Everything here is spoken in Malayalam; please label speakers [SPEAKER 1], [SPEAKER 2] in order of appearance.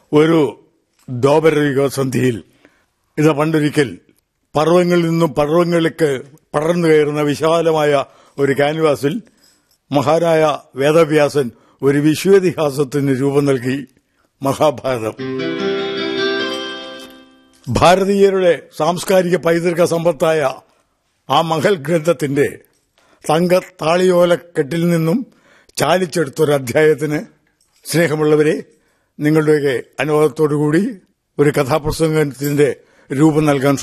[SPEAKER 1] ഒരു ദ്വാപരയുഗ സന്ധിയിൽ ഇത് പണ്ടൊരിക്കൽ പർവ്വങ്ങളിൽ നിന്നും പർവ്വങ്ങളിലേക്ക് പടർന്നു കയറുന്ന വിശാലമായ ഒരു ക്യാൻവാസിൽ മഹാനായ വേദവ്യാസൻ ഒരു വിശ്വേതിഹാസത്തിന് രൂപം നൽകി മഹാഭാരതം ഭാരതീയരുടെ സാംസ്കാരിക പൈതൃക സമ്പത്തായ ആ മഹൽ ഗ്രന്ഥത്തിന്റെ തങ്ക താളിയോലക്കെട്ടിൽ നിന്നും ചാലിച്ചെടുത്തൊരു അധ്യായത്തിന് സ്നേഹമുള്ളവരെ നിങ്ങളുടെയൊക്കെ അനുവാദത്തോടുകൂടി ഒരു കഥാപ്രസംഗത്തിന്റെ രൂപം നൽകാൻ